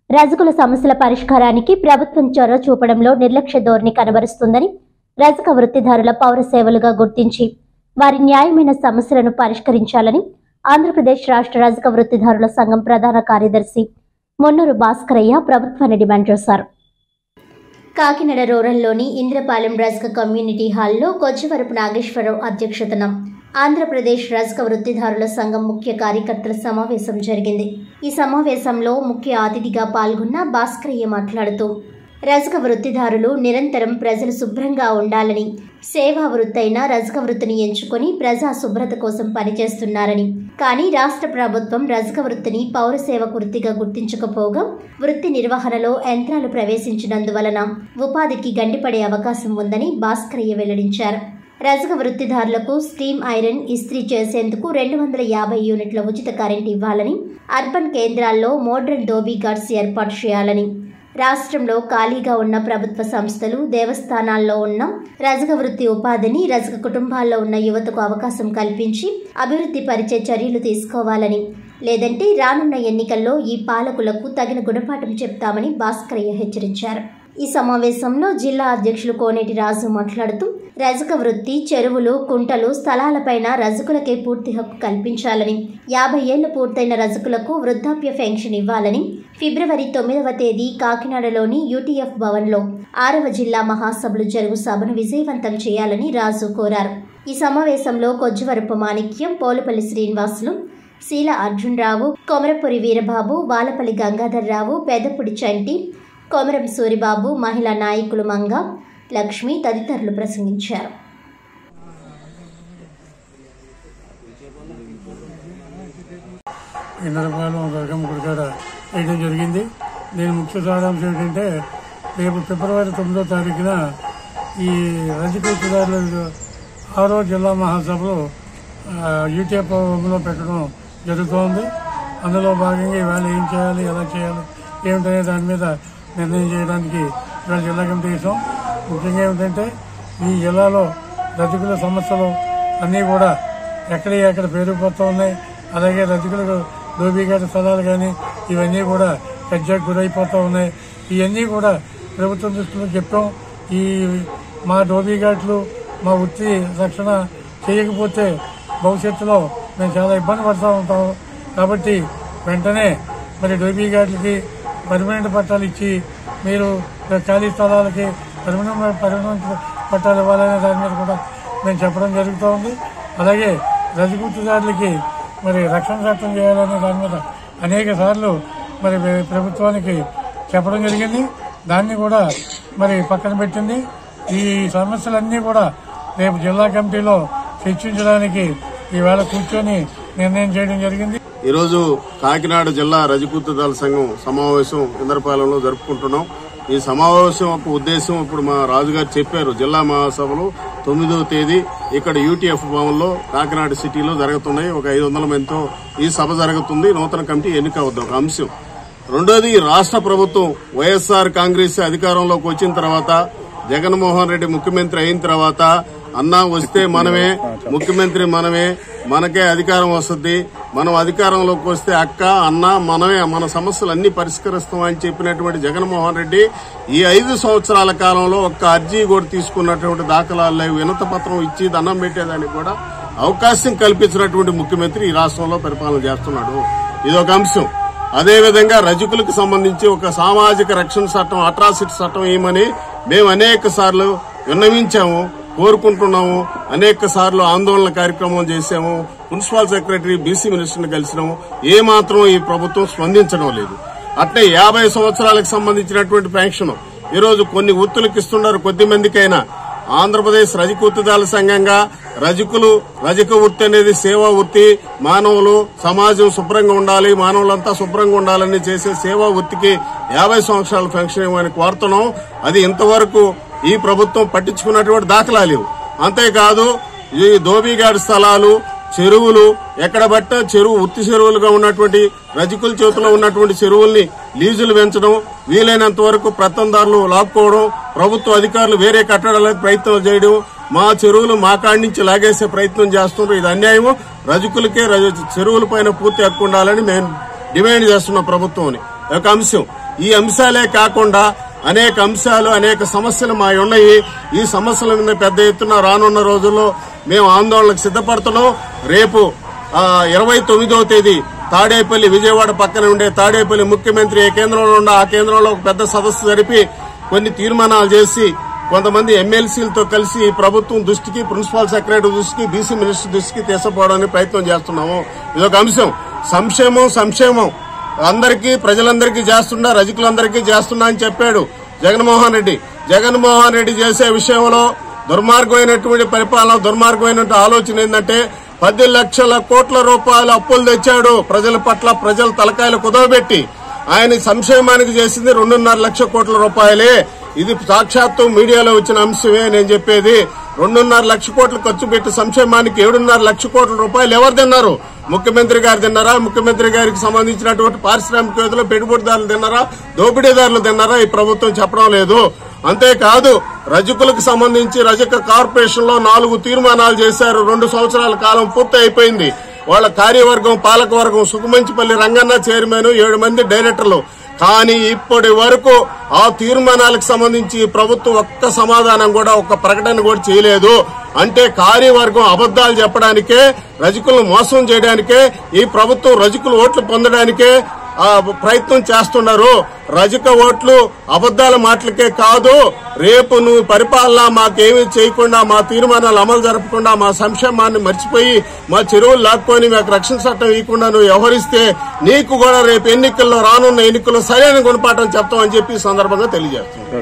రజకుల సమస్యల పరిష్కారానికి ప్రభుత్వం చొరవ చూపడంలో నిర్లక్ష్య ధోరణి కనబరుస్తుందని రజక వృత్తిదారుల పౌర సేవలుగా గుర్తించి వారి న్యాయమైన సమస్యలను పరిష్కరించాలని ఆంధ్రప్రదేశ్ రాష్ట్ర రజక వృత్తిదారుల సంఘం ప్రధాన కార్యదర్శి మొన్నూరు భాస్కరయ్య ప్రభుత్వాన్ని డిమాండ్ చేశారు కాకినాడ రూరల్లోని ఇంద్రపాలెం రజక కమ్యూనిటీ హాల్లో కొచ్చివరపు నాగేశ్వరరావు అధ్యక్షతన ఆంధ్రప్రదేశ్ రజక వృత్తిదారుల సంఘం ముఖ్య కార్యకర్తల సమావేశం జరిగింది ఈ సమావేశంలో ముఖ్య అతిథిగా పాల్గొన్న భాస్కరయ్య మాట్లాడుతూ రజక వృత్తిదారులు నిరంతరం ప్రజలు శుభ్రంగా ఉండాలని సేవా వృత్తైన రజక వృత్తిని ఎంచుకొని ప్రజా శుభ్రత కోసం పనిచేస్తున్నారని కానీ రాష్ట్ర ప్రభుత్వం రజక వృత్తిని పౌర సేవకు వృత్తిగా గుర్తించకపోగా వృత్తి నిర్వహణలో యంత్రాలు ప్రవేశించినందువలన ఉపాధికి గండిపడే అవకాశం ఉందని భాస్కరయ్య వెల్లడించారు రజక వృత్తిదారులకు స్టీమ్ ఐరన్ ఇస్త్రీ చేసేందుకు రెండు వందల యాభై యూనిట్ల ఉచిత కరెంట్ ఇవ్వాలని అర్బన్ కేంద్రాల్లో మోడ్రన్ డోబీ గార్డ్స్ ఏర్పాటు చేయాలని రాష్ట్రంలో ఖాళీగా ఉన్న ప్రభుత్వ సంస్థలు దేవస్థానాల్లో ఉన్న రజక వృత్తి ఉపాధిని రజక కుటుంబాల్లో ఉన్న యువతకు అవకాశం కల్పించి అభివృద్ధి పరిచే చర్యలు తీసుకోవాలని లేదంటే రానున్న ఎన్నికల్లో ఈ పాలకులకు తగిన గుణపాఠం చెప్తామని భాస్కరయ్య హెచ్చరించారు ఈ సమావేశంలో జిల్లా అధ్యక్షులు కోనేటి రాజు మాట్లాడుతూ రజక వృత్తి చెరువులు కుంటలు స్థలాలపైన రజకులకే పూర్తి హక్కు కల్పించాలని యాభై ఏళ్లు పూర్తయిన రజకులకు వృద్ధాప్య పెన్షన్ ఇవ్వాలని ఫిబ్రవరి తొమ్మిదవ తేదీ కాకినాడలోని యూటీఎఫ్ భవన్లో ఆరవ జిల్లా మహాసభలు జరుగు సభను విజయవంతం చేయాలని రాజు కోరారు ఈ సమావేశంలో కొజ్జవరపు మాణిక్యం పోలుపల్లి శ్రీనివాసులు శీల అర్జునరావు కొమరపురి వీరబాబు వాలపల్లి గంగాధర్రావు పెద్దపుడి చంటి కొమరం సూరిబాబు మహిళా నాయకులు మంగ లక్ష్మి తదితరులు ప్రసంగించారు ఇంద్రపాలెం దుర్గమ్మ గుడి కాడ వేయడం జరిగింది దీని ముఖ్య సారాంశం ఏంటంటే రేపు ఫిబ్రవరి తొమ్మిదో తారీఖున ఈ రజకూతుదారుల ఆరో జిల్లా మహాసభలు యూటీఎఫ్ లో పెట్టడం జరుగుతోంది అందులో భాగంగా ఇవాళ ఏం చేయాలి ఎలా చేయాలి ఏమిటనే దాని మీద నిర్ణయం చేయడానికి ఇవాళ జిల్లా కమిటీ వేసాం ముఖ్యంగా ఏమిటంటే ఈ జిల్లాలో రజకుల సమస్యలు అన్నీ కూడా ఎక్కడ ఎక్కడ పెరిగిపోతూ ఉన్నాయి అలాగే రజకులకు దోబీఘాట స్థలాలు కానీ ఇవన్నీ కూడా కబ్జాకు గురైపోతూ ఉన్నాయి ఇవన్నీ కూడా ప్రభుత్వం దృష్టిలో చెప్పాం ఈ మా డోబీఘాట్లు మా వృత్తి రక్షణ చేయకపోతే భవిష్యత్తులో మేము చాలా ఇబ్బంది పడుతూ ఉంటాం కాబట్టి వెంటనే మరి డోబీఘాట్లకి పర్మనెంట్ పట్టాలు ఇచ్చి మీరు ఖాళీ స్థలాలకి పర్మనెంట్ పర్మనెంట్ పట్టాలు ఇవ్వాలనే దాని మీద కూడా మేము చెప్పడం జరుగుతూ ఉంది అలాగే రజగుర్తుదారులకి మరి రక్షణ చట్టం చేయాలనే దాని మీద అనేక సార్లు మరి ప్రభుత్వానికి చెప్పడం జరిగింది దాన్ని కూడా మరి పక్కన పెట్టింది ఈ సమస్యలన్నీ కూడా రేపు జిల్లా కమిటీలో చర్చించడానికి ఈవేళ కూర్చొని నిర్ణయం చేయడం జరిగింది ఈరోజు కాకినాడ జిల్లా రజకూతుదాల సంఘం సమావేశం ఇంద్రపాలెంలో జరుపుకుంటున్నాం ఈ సమావేశం యొక్క ఉద్దేశం ఇప్పుడు మా రాజుగారు చెప్పారు జిల్లా మహాసభలు తొమ్మిదవ తేదీ ఇక్కడ యూటీఎఫ్ భవన్లో కాకినాడ సిటీలో జరుగుతున్నాయి ఒక ఐదు వందల మందితో ఈ సభ జరుగుతుంది నూతన కమిటీ ఎన్నిక అవుద్ది ఒక అంశం రెండోది రాష్ట్ర ప్రభుత్వం వైఎస్ఆర్ కాంగ్రెస్ అధికారంలోకి వచ్చిన తర్వాత జగన్మోహన్ రెడ్డి ముఖ్యమంత్రి అయిన తర్వాత అన్నా వస్తే మనమే ముఖ్యమంత్రి మనమే మనకే అధికారం వస్తుంది మనం అధికారంలోకి వస్తే అక్క అన్న మనమే మన సమస్యలు అన్ని పరిష్కరిస్తామని చెప్పినటువంటి జగన్మోహన్ రెడ్డి ఈ ఐదు సంవత్సరాల కాలంలో ఒక్క అర్జీ కూడా తీసుకున్నటువంటి దాఖలాలు లేవు వినత పత్రం ఇచ్చి దండం పెట్టేదానికి కూడా అవకాశం కల్పించినటువంటి ముఖ్యమంత్రి ఈ రాష్ట్రంలో పరిపాలన చేస్తున్నాడు ఇదొక అంశం అదేవిధంగా రజకులకు సంబంధించి ఒక సామాజిక రక్షణ చట్టం అట్రాసిటీ చట్టం ఏమని మేము అనేక సార్లు విన్నవించాము కోరుకుంటున్నాము అనేక సార్లు ఆందోళన కార్యక్రమం చేశాము మున్సిపల్ సెక్రటరీ బీసీ మినిస్టర్ని కలిసినాము ఏ మాత్రం ఈ ప్రభుత్వం స్పందించడం లేదు అట్లే యాభై సంవత్సరాలకు సంబంధించినటువంటి పెన్షన్ ఈరోజు కొన్ని వృత్తులకు ఇస్తున్నారు కొద్ది మందికైనా ఆంధ్రప్రదేశ్ రజకూతుదాల సంఘంగా రజకులు రజక వృత్తి అనేది సేవా వృత్తి మానవులు సమాజం శుభ్రంగా ఉండాలి మానవులంతా శుభ్రంగా ఉండాలని చేసే సేవా వృత్తికి యాభై సంవత్సరాల పెన్షన్ ఇవ్వమని కోరుతున్నాం అది ఇంతవరకు ఈ ప్రభుత్వం పట్టించుకున్నటువంటి దాఖలా లేవు అంతేకాదు ఈ దోబీగాడి స్థలాలు చెరువులు ఎక్కడ బట్ట చెరువు ఉత్తి చెరువులుగా ఉన్నటువంటి రజకుల చేతిలో ఉన్నటువంటి చెరువుల్ని లీజులు పెంచడం వీలైనంత వరకు ప్రత్తందారులు లాక్కోవడం ప్రభుత్వ అధికారులు వేరే కట్టడాలకు ప్రయత్నం చేయడం మా చెరువులు మా కాడి నుంచి లాగేసే ప్రయత్నం చేస్తున్నారు ఇది అన్యాయము రజకులకే రజ- చెరువుల పైన పూర్తి హక్కు ఉండాలని మేము డిమాండ్ చేస్తున్నాం ప్రభుత్వం ఒక అంశం ఈ అంశాలే కాకుండా అనేక అంశాలు అనేక సమస్యలు మా ఉన్నాయి ఈ సమస్యల మీద పెద్ద ఎత్తున రానున్న రోజుల్లో మేము ఆందోళనకు సిద్ధపడుతున్నాం రేపు ఇరవై తొమ్మిదవ తేదీ తాడేపల్లి విజయవాడ పక్కన ఉండే తాడేపల్లి ముఖ్యమంత్రి ఏ కేంద్రంలో ఉన్న ఆ కేంద్రంలో ఒక పెద్ద సదస్సు జరిపి కొన్ని తీర్మానాలు చేసి కొంతమంది ఎమ్మెల్సీలతో కలిసి ప్రభుత్వం దృష్టికి ప్రిన్సిపాల్ సెక్రటరీ దృష్టికి బీసీ మినిస్టర్ దృష్టికి తీసుకుపోవడానికి ప్రయత్నం చేస్తున్నాము ఇదొక అంశం సంక్షేమం సంక్షేమం అందరికీ ప్రజలందరికీ చేస్తున్నా రజకులందరికీ చేస్తున్నా అని చెప్పాడు జగన్మోహన్ రెడ్డి జగన్మోహన్ రెడ్డి చేసే విషయంలో దుర్మార్గమైనటువంటి పరిపాలన దుర్మార్గమైనటువంటి ఆలోచన ఏంటంటే పది లక్షల కోట్ల రూపాయల అప్పులు తెచ్చాడు ప్రజల పట్ల ప్రజల తలకాయలు కుదవబెట్టి ఆయన సంక్షేమానికి చేసింది రెండున్నర లక్ష కోట్ల రూపాయలే ఇది సాక్షాత్తు మీడియాలో వచ్చిన అంశమే నేను చెప్పేది రెండున్నర లక్ష కోట్లు ఖర్చు పెట్టి సంక్షేమానికి ఏడున్నర లక్ష కోట్ల రూపాయలు ఎవరు తిన్నారు ముఖ్యమంత్రి గారు తిన్నారా ముఖ్యమంత్రి గారికి సంబంధించినటువంటి పారిశ్రామికవేత్తలు పెట్టుబడిదారులు తిన్నారా దోపిడీదారులు తిన్నారా ఈ ప్రభుత్వం చెప్పడం లేదు అంతేకాదు రజకులకు సంబంధించి రజక కార్పొరేషన్ లో నాలుగు తీర్మానాలు చేశారు రెండు సంవత్సరాల కాలం పూర్తి అయిపోయింది వాళ్ళ కార్యవర్గం పాలకవర్గం సుఖమంచిపల్లి రంగన్న చైర్మన్ ఏడు మంది డైరెక్టర్లు కానీ ఇప్పటి వరకు ఆ తీర్మానాలకు సంబంధించి ప్రభుత్వం ఒక్క సమాధానం కూడా ఒక్క ప్రకటన కూడా చేయలేదు అంటే కార్యవర్గం అబద్దాలు చెప్పడానికే రజకులను మోసం చేయడానికే ఈ ప్రభుత్వం రజకులు ఓట్లు పొందడానికే ఆ ప్రయత్నం చేస్తున్నారు రజక ఓట్లు అబద్దాల మాటలకే కాదు రేపు నువ్వు పరిపాలన మాకేమీ చేయకుండా మా తీర్మానాలు అమలు జరపకుండా మా సంక్షేమాన్ని మర్చిపోయి మా చెరువులు లాక్కొని మాకు రక్షణ చట్టం ఇవ్వకుండా నువ్వు వ్యవహరిస్తే నీకు కూడా రేపు ఎన్నికల్లో రానున్న ఎన్నికల్లో సరైన గుణపాఠం చెప్తామని చెప్పి ఈ సందర్భంగా తెలియజేస్తున్నాను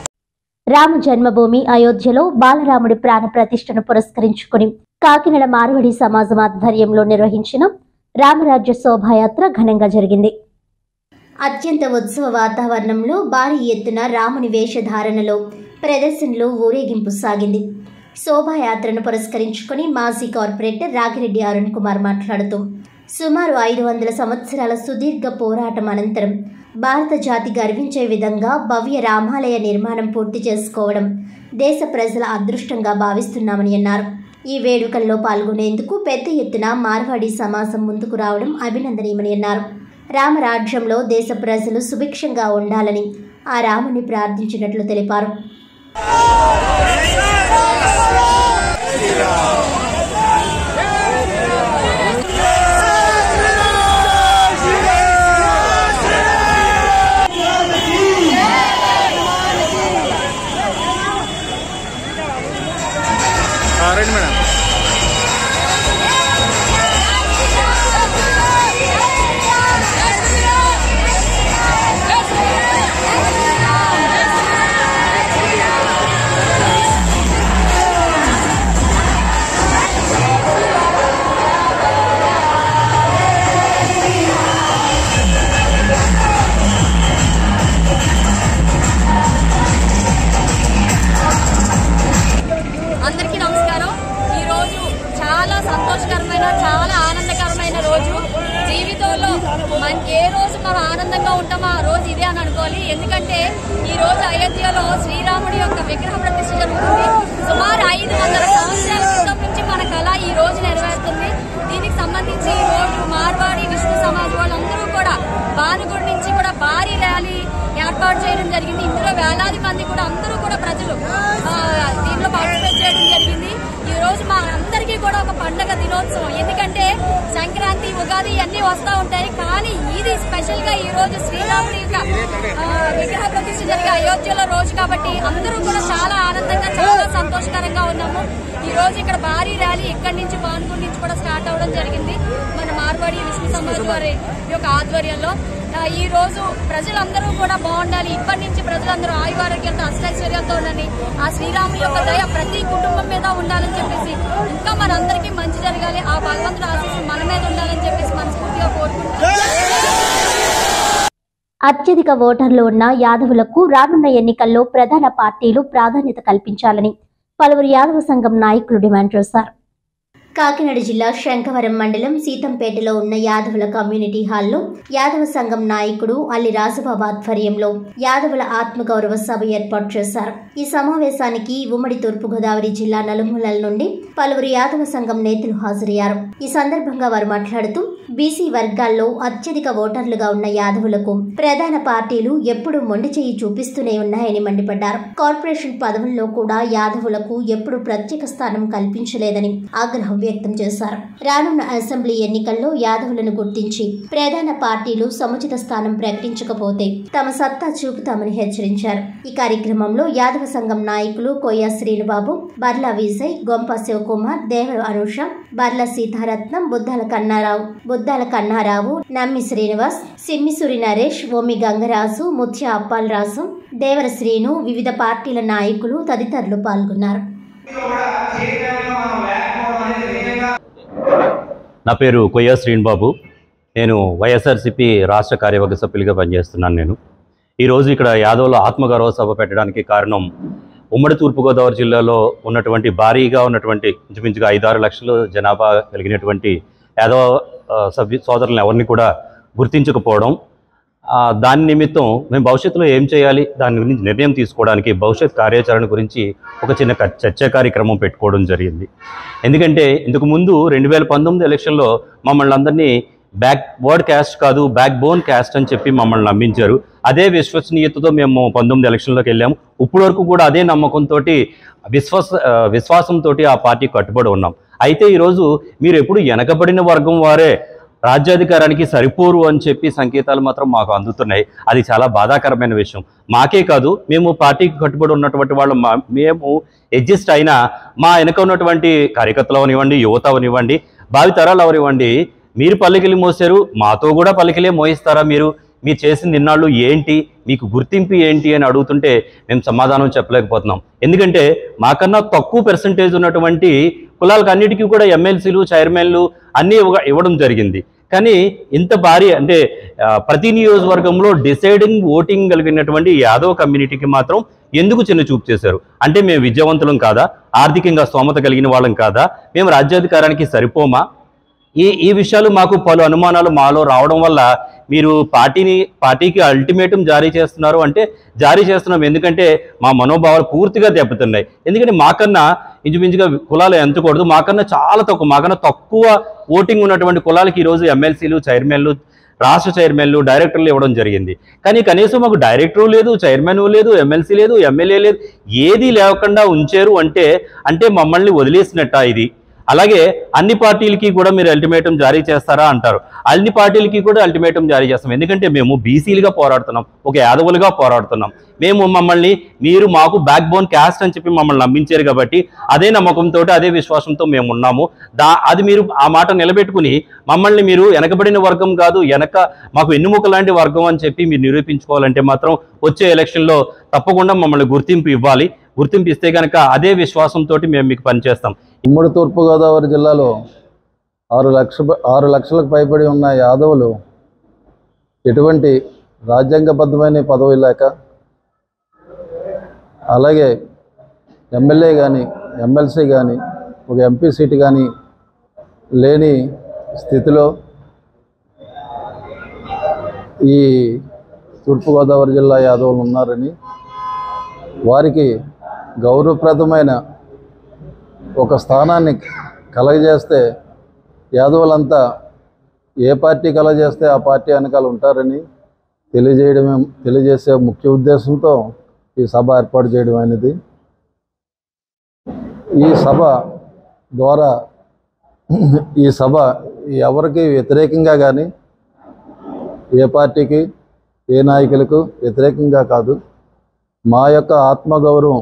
రామ జన్మభూమి అయోధ్యలో బాలరాముడి ప్రాణ ప్రతిష్టను పురస్కరించుకుని కాకినాడ మార్వడి సమాజం ఆధ్వర్యంలో నిర్వహించిన రామరాజ్య శోభాయాత్ర ఘనంగా జరిగింది అత్యంత ఉత్సవ వాతావరణంలో భారీ ఎత్తున రాముని వేషధారణలో ప్రదర్శనలు ఊరేగింపు సాగింది శోభాయాత్రను పురస్కరించుకుని మాజీ కార్పొరేటర్ రాగిరెడ్డి అరుణ్ కుమార్ మాట్లాడుతూ సుమారు ఐదు వందల సంవత్సరాల సుదీర్ఘ పోరాటం అనంతరం భారత జాతి గర్వించే విధంగా భవ్య రామాలయ నిర్మాణం పూర్తి చేసుకోవడం దేశ ప్రజల అదృష్టంగా భావిస్తున్నామని అన్నారు ఈ వేడుకల్లో పాల్గొనేందుకు పెద్ద ఎత్తున మార్వాడి సమాజం ముందుకు రావడం అభినందనీయమని అన్నారు రామరాజ్యంలో దేశ ప్రజలు సుభిక్షంగా ఉండాలని ఆ రాముని ప్రార్థించినట్లు తెలిపారు రండి మేడం అందరికీ నమస్కారం ఈ రోజు చాలా సంతోషకరమైన చాలా ఆనందకరమైన రోజు జీవితంలో మనకి ఏ రోజు మనం ఆనందంగా ఉంటామో ఆ రోజు ఇదే అని అనుకోవాలి ఎందుకంటే ఈ రోజు అయోధ్యలో శ్రీరాముడి యొక్క విగ్రహ ప్రతిష్ఠ జరుగుతుంది సుమారు ఐదు వందల సంవత్సరాల క్రితం నుంచి మన కళ ఈ రోజు నెరవేరుతుంది దీనికి సంబంధించి ఈ రోజు మార్వాడి విష్ణు సమాజ్ వాళ్ళందరూ కూడా బానుగుడి నుంచి కూడా భారీ ర్యాలీ ఏర్పాటు చేయడం జరిగింది ఇందులో వేలాది మంది కూడా అందరూ కూడా ప్రజలు ఆ, దీంట్లో పార్టిసిపేట్ చేయడం జరిగింది ఈ రోజు మా అందరికీ కూడా ఒక పండగ దినోత్సవం ఎందుకంటే సంక్రాంతి ఉగాది అన్ని వస్తూ ఉంటాయి కానీ ఇది స్పెషల్ గా ఈ రోజు శ్రీరాముడి యొక్క ఆ, విగ్రహ ప్రతిష్ఠ జరిగే అయోధ్యలో రోజు కాబట్టి అందరూ కూడా చాలా ఆనందంగా చాలా సంతోషకరంగా ఉన్నాము ఈ రోజు ఇక్కడ భారీ ర్యాలీ ఇక్కడి నుంచి బాన్పూర్ నుంచి కూడా స్టార్ట్ అవ్వడం జరిగింది మన మార్వాడి విష్ణు సమాజ్ వారి యొక్క ఆధ్వర్యంలో ఆ, ఈ రోజు ప్రజలందరూ కూడా బాగుండాలి ఇప్పటి నుంచి ప్రజలందరూ ఆయువారోగ్యంతో అష్టైశ్వర్యాలతో ఉండాలి ఆ శ్రీరాముడి యొక్క దయ ప్రతి కుటుంబం మీద ఉండాలని చెప్పేసి ఇంకా మనందరికీ మంచి జరగాలి ఆ భగవంతుడు ఆశీస్సులు మన మీద ఉండాలని చెప్పేసి మనస్ఫూర్తిగా కోరుకుంటున్నాం అత్యధిక ఓటర్లు ఉన్న యాదవులకు రానున్న ఎన్నికల్లో ప్రధాన పార్టీలు ప్రాధాన్యత కల్పించాలని పలువురు యాదవ సంఘం నాయకులు డిమాండ్ చేశారు కాకినాడ జిల్లా శంఖవరం మండలం సీతంపేటలో ఉన్న యాదవుల కమ్యూనిటీ హాల్లో యాదవ సంఘం నాయకుడు అల్లి రాజబాబు ఆధ్వర్యంలో యాదవుల ఆత్మగౌరవ సభ ఏర్పాటు చేశారు ఈ సమావేశానికి ఉమ్మడి తూర్పుగోదావరి జిల్లా నలుమూలల నుండి పలువురు యాదవ సంఘం నేతలు హాజరయ్యారు ఈ సందర్భంగా వారు మాట్లాడుతూ బీసీ వర్గాల్లో అత్యధిక ఓటర్లుగా ఉన్న యాదవులకు ప్రధాన పార్టీలు ఎప్పుడూ మొండి చేయి చూపిస్తూనే ఉన్నాయని మండిపడ్డారు కార్పొరేషన్ పదవుల్లో కూడా యాదవులకు ఎప్పుడు ప్రత్యేక స్థానం కల్పించలేదని ఆగ్రహం వ్యక్తం చేశారు రానున్న అసెంబ్లీ ఎన్నికల్లో యాదవులను గుర్తించి ప్రధాన పార్టీలు సముచిత స్థానం ప్రకటించకపోతే తమ సత్తా చూపుతామని హెచ్చరించారు ఈ కార్యక్రమంలో యాదవ సంఘం నాయకులు కొయ్య శ్రీనుబాబు బర్లా విజయ్ గొంప శివకుమార్ దేవ అనుష బర్ల సీతారత్నం బుద్దాల కన్నారావు బుద్దాల కన్నారావు నమ్మి శ్రీనివాస్ సిమ్మిసురి నరేష్ ఓమి గంగరాజు ముత్య అప్పాలరాజు దేవర శ్రీను వివిధ పార్టీల నాయకులు తదితరులు పాల్గొన్నారు నా పేరు కొయ్య శ్రీనిబాబు నేను వైఎస్ఆర్సిపి రాష్ట్ర కార్యవర్గ సభ్యులుగా పనిచేస్తున్నాను నేను ఈరోజు ఇక్కడ యాదవ్లో ఆత్మగౌరవ సభ పెట్టడానికి కారణం ఉమ్మడి తూర్పుగోదావరి జిల్లాలో ఉన్నటువంటి భారీగా ఉన్నటువంటి ఇంచుమించుగా ఐదారు లక్షలు జనాభా కలిగినటువంటి యాదవ ఆ, సభ్యు సోదరులను ఎవరిని కూడా గుర్తించకపోవడం ఆ, దాని నిమిత్తం మేము భవిష్యత్తులో ఏం చేయాలి దాని గురించి నిర్ణయం తీసుకోవడానికి భవిష్యత్ కార్యాచరణ గురించి ఒక చిన్న క- చర్చా కార్యక్రమం పెట్టుకోవడం జరిగింది ఎందుకంటే ఇంతకు ముందు రెండు వేల పంతొమ్మిది ఎలక్షన్లో మమ్మల్ని అందరినీ బ్యాక్ వర్డ్ క్యాస్ట్ కాదు బ్యాక్ బోన్ క్యాస్ట్ అని చెప్పి మమ్మల్ని నమ్మించారు అదే విశ్వసనీయతతో మేము పంతొమ్మిది ఎలక్షన్లోకి వెళ్ళాము ఇప్పటి వరకు కూడా అదే నమ్మకంతో విశ్వాస ఆ, విశ్వాసంతో ఆ పార్టీ కట్టుబడి ఉన్నాం అయితే ఈరోజు మీరు ఎప్పుడు వెనకబడిన వర్గం వారే రాజ్యాధికారానికి సరిపోరు అని చెప్పి సంకేతాలు మాత్రం మాకు అందుతున్నాయి అది చాలా బాధాకరమైన విషయం మాకే కాదు మేము పార్టీకి కట్టుబడి ఉన్నటువంటి వాళ్ళు మా మేము అడ్జస్ట్ అయినా మా వెనక ఉన్నటువంటి కార్యకర్తలు అవనివ్వండి యువత అవనివ్వండి భావితరాలు అవనివ్వండి మీరు పల్లకిలు మోసారు మాతో కూడా పల్లకిలే మోయిస్తారా మీరు మీరు చేసిన ఇన్నాళ్ళు ఏంటి మీకు గుర్తింపు ఏంటి అని అడుగుతుంటే మేము సమాధానం చెప్పలేకపోతున్నాం ఎందుకంటే మాకన్నా తక్కువ పర్సంటేజ్ ఉన్నటువంటి కులాలకు అన్నిటికీ కూడా ఎమ్మెల్సీలు చైర్మన్లు అన్నీ ఇవ్వ- ఇవ్వడం జరిగింది కానీ ఇంత భారీ అంటే ఆ, ప్రతి నియోజకవర్గంలో డిసైడింగ్ ఓటింగ్ కలిగినటువంటి యాదవ్ కమ్యూనిటీకి మాత్రం ఎందుకు చిన్న చూపు చేశారు అంటే మేము విద్యావంతులం కాదా ఆర్థికంగా స్తోమత కలిగిన వాళ్ళం కాదా మేము రాజ్యాధికారానికి సరిపోమా ఈ ఈ విషయాలు మాకు పలు అనుమానాలు మాలో రావడం వల్ల మీరు పార్టీని పార్టీకి అల్టిమేటం జారీ చేస్తున్నారు అంటే జారీ చేస్తున్నాం ఎందుకంటే మా మనోభావాలు పూర్తిగా దెబ్బతిన్నాయి ఎందుకంటే మాకన్నా ఇంచుమించుగా కులాలు ఎంచకూడదు మాకన్నా చాలా తక్కువ మాకన్నా తక్కువ ఓటింగ్ ఉన్నటువంటి కులాలకి ఈరోజు ఎమ్మెల్సీలు చైర్మన్లు రాష్ట్ర చైర్మన్లు డైరెక్టర్లు ఇవ్వడం జరిగింది కానీ కనీసం మాకు డైరెక్టర్ లేదు చైర్మన్ లేదు ఎమ్మెల్సీ లేదు ఎమ్మెల్యే లేదు ఏది లేకుండా ఉంచారు అంటే అంటే మమ్మల్ని వదిలేసినట్ట ఇది అలాగే అన్ని పార్టీలకి కూడా మీరు అల్టిమేటం జారీ చేస్తారా అంటారు అన్ని పార్టీలకి కూడా అల్టిమేటం జారీ చేస్తాం ఎందుకంటే మేము బీసీలుగా పోరాడుతున్నాం ఒక యాదవులుగా పోరాడుతున్నాం మేము మమ్మల్ని మీరు మాకు బ్యాక్ బోన్ క్యాస్ట్ అని చెప్పి మమ్మల్ని నమ్మించారు కాబట్టి అదే నమ్మకంతో అదే విశ్వాసంతో మేము ఉన్నాము దా అది మీరు ఆ మాట నిలబెట్టుకుని మమ్మల్ని మీరు వెనకబడిన వర్గం కాదు వెనక మాకు ఎన్నుముక లాంటి వర్గం అని చెప్పి మీరు నిరూపించుకోవాలంటే మాత్రం వచ్చే ఎలక్షన్లో తప్పకుండా మమ్మల్ని గుర్తింపు ఇవ్వాలి గుర్తింపు ఇస్తే కనుక అదే విశ్వాసంతో మేము మీకు పనిచేస్తాం ఉమ్మడి తూర్పుగోదావరి జిల్లాలో ఆరు లక్ష ఆరు లక్షలకు పైబడి ఉన్న యాదవులు ఎటువంటి రాజ్యాంగబద్ధమైన పదవి లేక అలాగే ఎమ్మెల్యే కానీ ఎమ్మెల్సీ కానీ ఒక ఎంపీ సీటు కానీ లేని స్థితిలో ఈ తూర్పుగోదావరి జిల్లా యాదవులు ఉన్నారని వారికి గౌరవప్రదమైన ఒక స్థానాన్ని కలగజేస్తే యాదవులంతా ఏ పార్టీ కలగజేస్తే ఆ పార్టీ వెనకాల ఉంటారని తెలియజేయడమే తెలియజేసే ముఖ్య ఉద్దేశంతో ఈ సభ ఏర్పాటు చేయడం అనేది ఈ సభ ద్వారా ఈ సభ ఎవరికి వ్యతిరేకంగా కానీ ఏ పార్టీకి ఏ నాయకులకు వ్యతిరేకంగా కాదు మా యొక్క ఆత్మగౌరవం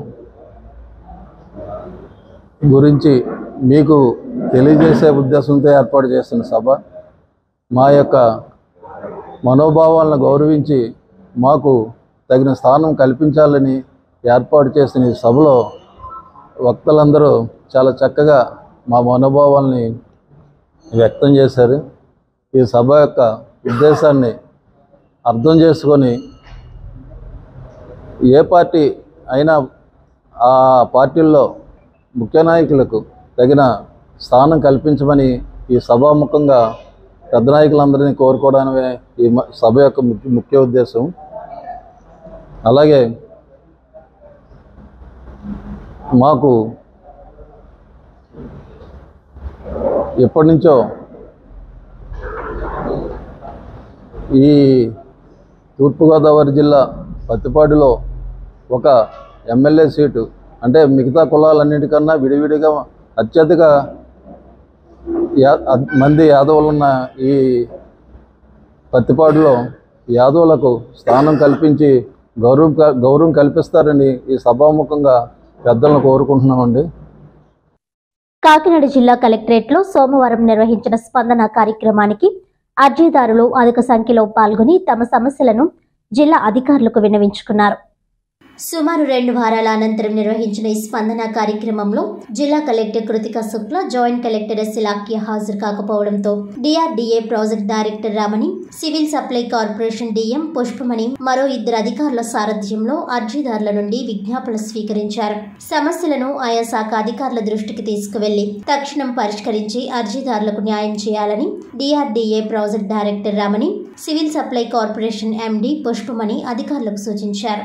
గురించి మీకు తెలియజేసే ఉద్దేశంతో ఏర్పాటు చేస్తున్న సభ మా యొక్క మనోభావాలను గౌరవించి మాకు తగిన స్థానం కల్పించాలని ఏర్పాటు చేసిన ఈ సభలో వక్తలందరూ చాలా చక్కగా మా మనోభావాల్ని వ్యక్తం చేశారు ఈ సభ యొక్క ఉద్దేశాన్ని అర్థం చేసుకొని ఏ పార్టీ అయినా ఆ పార్టీల్లో ముఖ్య నాయకులకు తగిన స్థానం కల్పించమని ఈ సభాముఖంగా పెద్ద నాయకులందరినీ కోరుకోవడమే ఈ మ- సభ యొక్క ముఖ్య ముఖ్య ఉద్దేశం అలాగే మాకు ఎప్పటి నుంచో ఈ తూర్పుగోదావరి జిల్లా పత్తిపాడులో ఒక ఎమ్మెల్యే సీటు అంటే మిగతా కులాలన్నిటికన్నా విడివిడిగా అత్యధిక యా అద్- మంది యాదవులు ఉన్న ఈ పత్తిపాడులో యాదవులకు స్థానం కల్పించి గౌరవం క- గౌరవం కల్పిస్తారని ఈ సభాముఖంగా పెద్దలను కోరుకుంటున్నామండి కాకినాడ జిల్లా కలెక్టరేట్లో సోమవారం నిర్వహించిన స్పందన కార్యక్రమానికి అర్జీదారులు అధిక సంఖ్యలో పాల్గొని తమ సమస్యలను జిల్లా అధికారులకు విన్నవించుకున్నారు సుమారు రెండు వారాల అనంతరం నిర్వహించిన ఈ స్పందన కార్యక్రమంలో జిల్లా collector Krithika Shukla joint collector Silakya హాజరు కాకపోవడంతో DRDA project director Ramani civil supply corporation DM Pushpamani మరో ఇద్దరు అధికారుల సారథ్యంలో అర్జీదారుల నుండి విజ్ఞాపనలు స్వీకరించారు సమస్యలను ఆయా శాఖ అధికారుల దృష్టికి తీసుకువెళ్లి తక్షణం పరిష్కరించి అర్జీదారులకు న్యాయం చేయాలని DRDA project director Ramani civil supply corporation MD Pushpamani అధికారులకు సూచించారు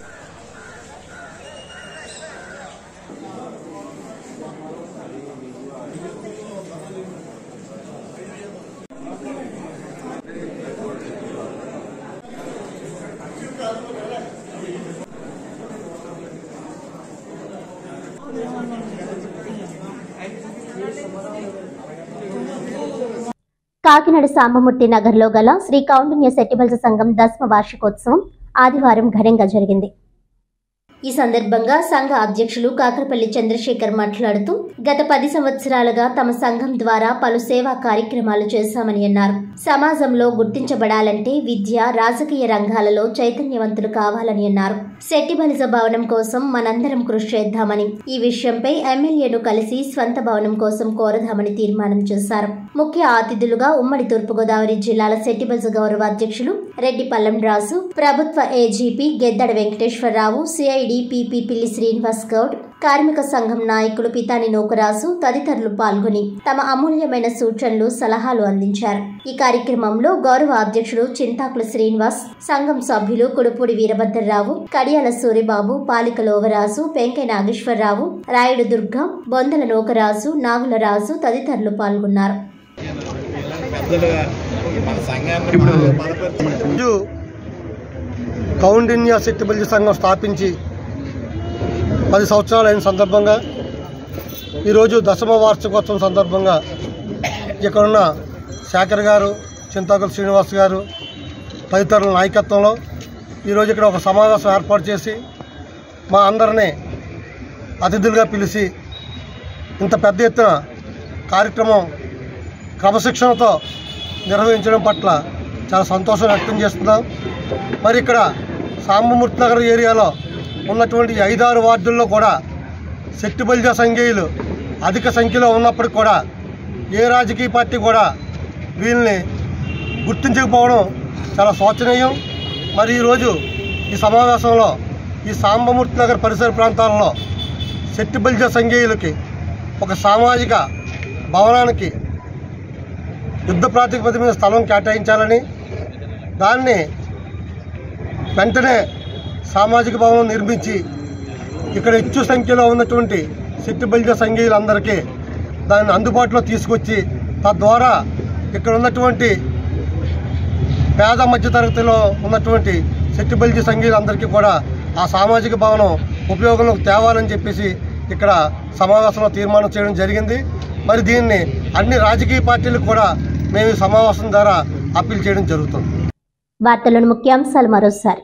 కాకినాడ సాంబమూర్తి నగర్లో గల శ్రీ కౌండిన్య సెట్టిబల్స సంఘం దశమ వార్షికోత్సవం ఆదివారం ఘనంగా జరిగింది ఈ సందర్భంగా సంఘ అధ్యక్షులు కాకరపల్లి చంద్రశేఖర్ మాట్లాడుతూ గత పది సంవత్సరాలుగా తమ సంఘం ద్వారా పలు సేవా కార్యక్రమాలు చేశామని అన్నారు సమాజంలో గుర్తించబడాలంటే విద్య రాజకీయ రంగాలలో చైతన్యవంతులు కావాలని అన్నారు శెట్టి బలిజ భవనం కోసం మనందరం కృషి చేద్దామని ఈ విషయంపై ఎమ్మెల్యేను కలిసి స్వంత భవనం కోసం కోరదామని తీర్మానం చేశారు ముఖ్య అతిథులుగా ఉమ్మడి తూర్పుగోదావరి జిల్లాల శెట్టిబలిజ గౌరవ అధ్యక్షులు రెడ్డి పల్లం రాజు ప్రభుత్వ AGP Geddada Venkateswararao CID PP Pilli Srinivas Goud కార్మిక సంఘం నాయకులు పితాని నూకరాజు తదితరులు పాల్గొని తమ అమూల్యమైన సూచనలు సలహాలు అందించారు ఈ కార్యక్రమంలో గౌరవ అధ్యక్షుడు చింతాకుల శ్రీనివాస్ సంఘం సభ్యులు కుడుపూడి వీరభద్రరావు కడియాల సూరిబాబు పాలిక లోవరాజు పెంకై నాగేశ్వరరావు రాయుడు దుర్గ బొందల నూకరాజు నాగుల రాజు తదితరులు పాల్గొన్నారు రోజు కౌండిన్య శక్తిబల్జీ సంఘం స్థాపించి పది సంవత్సరాలైన సందర్భంగా ఈరోజు దశమ వార్షికోత్సవం సందర్భంగా ఇక్కడున్న శేఖర్ గారు చింతాకుల శ్రీనివాస్ గారు తదితరుల నాయకత్వంలో ఈరోజు ఇక్కడ ఒక సమావేశం ఏర్పాటు చేసి మా అందరినీ అతిథులుగా పిలిచి ఇంత పెద్ద ఎత్తున కార్యక్రమం క్రమశిక్షణతో నిర్వహించడం పట్ల చాలా సంతోషం వ్యక్తం చేస్తున్నాం మరి ఇక్కడ సాంబమూర్తి నగర్ ఏరియాలో ఉన్నటువంటి ఈ ఐదారు వార్డుల్లో కూడా శక్తి బలిజ సంఘీయులు అధిక సంఖ్యలో ఉన్నప్పటికీ కూడా ఏ రాజకీయ పార్టీ కూడా వీళ్ళని గుర్తించకపోవడం చాలా శోచనీయం మరి ఈరోజు ఈ సమావేశంలో ఈ సాంబమూర్తి నగర్ పరిసర ప్రాంతాలలో శక్తి బలిజ సంఘీయులకి ఒక సామాజిక భవనానికి యుద్ధ ప్రాతిపదిక మీద స్థలం కేటాయించాలని దాన్ని వెంటనే సామాజిక భవనం నిర్మించి ఇక్కడ హెచ్చు సంఖ్యలో ఉన్నటువంటి శక్తి బలిజ సంఘీయులందరికీ దాన్ని అందుబాటులో తీసుకొచ్చి తద్వారా ఇక్కడ ఉన్నటువంటి పేద మధ్యతరగతిలో ఉన్నటువంటి శక్తి బలిజ సంఘీయులందరికీ కూడా ఆ సామాజిక భవనం ఉపయోగంలోకి తేవాలని చెప్పేసి ఇక్కడ సమావేశంలో తీర్మానం చేయడం జరిగింది మరి దీన్ని అన్ని రాజకీయ పార్టీలకు కూడా మేము ఈ సమావేశం ద్వారా అప్పీల్ చేయడం జరుగుతుంది వార్తలను ముఖ్యాంశాలు మరోసారి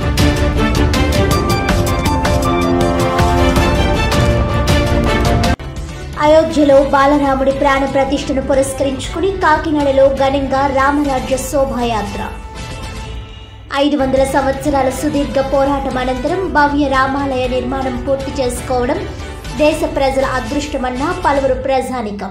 అయోధ్యలో బాలరాముడి ప్రాణ ప్రతిష్టను పురస్కరించుకుని కాకినాడలో ఘనంగా రామరాజ్య శోభాయాత్ర ఐదు వందల సంవత్సరాల సుదీర్ఘ పోరాటం అనంతరం భవ్య రామాలయ నిర్మాణం పూర్తి చేసుకోవడం దేశ ప్రజల అదృష్టమన్న పలువురు ప్రజానికం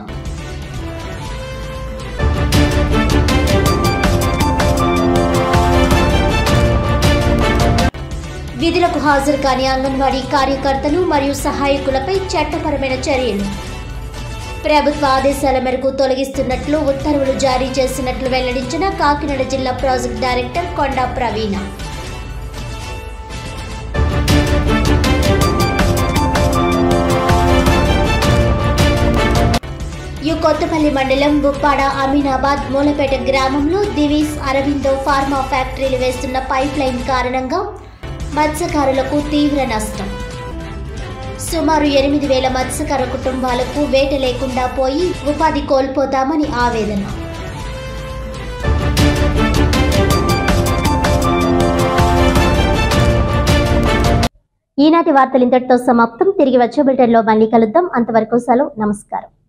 విధులకు హాజరు కాని అంగన్వాడీ కార్యకర్తలు మరియు సహాయకులపై చట్టపరమైన చర్యలు ప్రభుత్వ ఆదేశాల మేరకు తొలగిస్తున్నట్లు ఉత్తర్వులు జారీ చేసినట్లు వెల్లడించిన కాకినాడ జిల్లా ప్రాజెక్ట్ డైరెక్టర్ కొండా ప్రవీణ యు కొత్తపల్లి మండలం బుప్పాడ అమీనాబాద్ మూలపేట గ్రామంలో దివీస్ అరవిందో ఫార్మా ఫ్యాక్టరీలు వేస్తున్న పైప్ లైన్ కారణంగా మత్స్యకారులకు తీవ్ర నష్టం సుమారు ఎనిమిది వేల మత్స్యకార కుటుంబాలకు వేట లేకుండా పోయి ఉపాధి కోల్పోతామని ఆవేదన ఈనాటి వార్తలు ఇంతటితో సమాప్తం తిరిగి వచ్చే బులెటిన్లో మళ్ళీ కలుద్దాం అంతవరకు సెలవు నమస్కారం